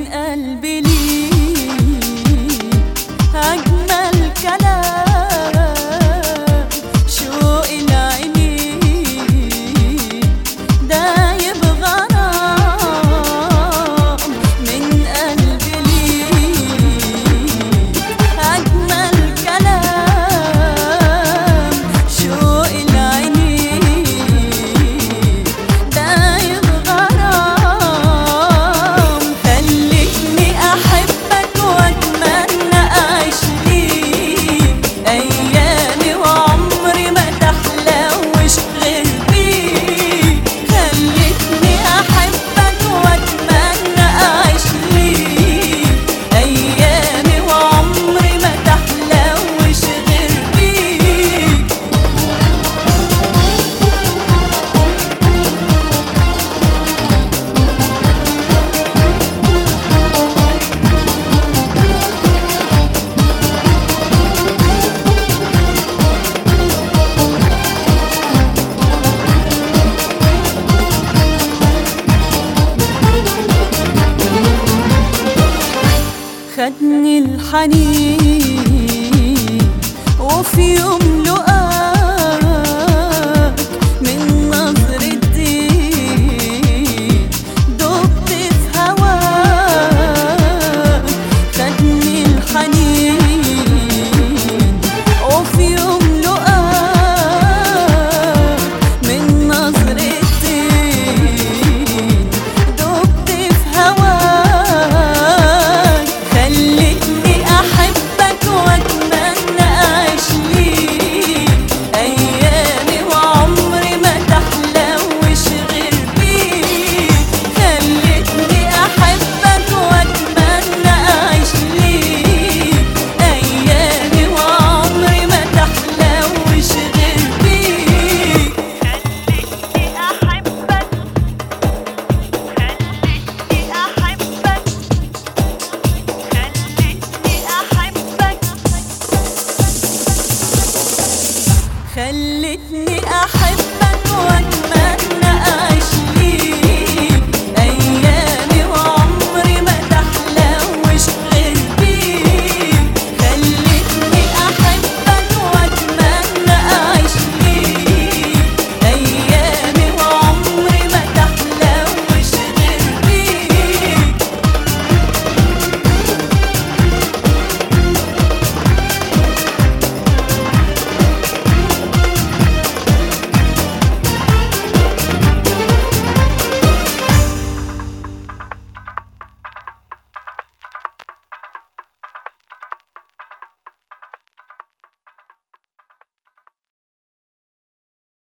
قلبي ليك أجمل كلام شوق العينين دايب غرام من قلبي ليك أجمل كلام شوق العينين دايب غرام خلتني أحبك وأتمنى أعيش ليك أيامي وعمري ما تحلوش غير بيك خلتني أحبك وأتمنى أعيش ليك أيامي وعمري ما تحلوش غير بيك خدني الحنين وفي يوم لقاك من نظرة ديك دبت في هواك خدني الحنين وفي يوم لقاك من نظرة ديك دبت في هواك خلتني أحبك وأتمنى أعيش ليك أيامي وعمري ما تحلوش غير بيك خلتني أحبك وأتمنى أعيش ليك أيامي وعمري ما تحلوش غير بيك خلتني أحبك خلتني أحبك خلتني أحبك خلتني أحبك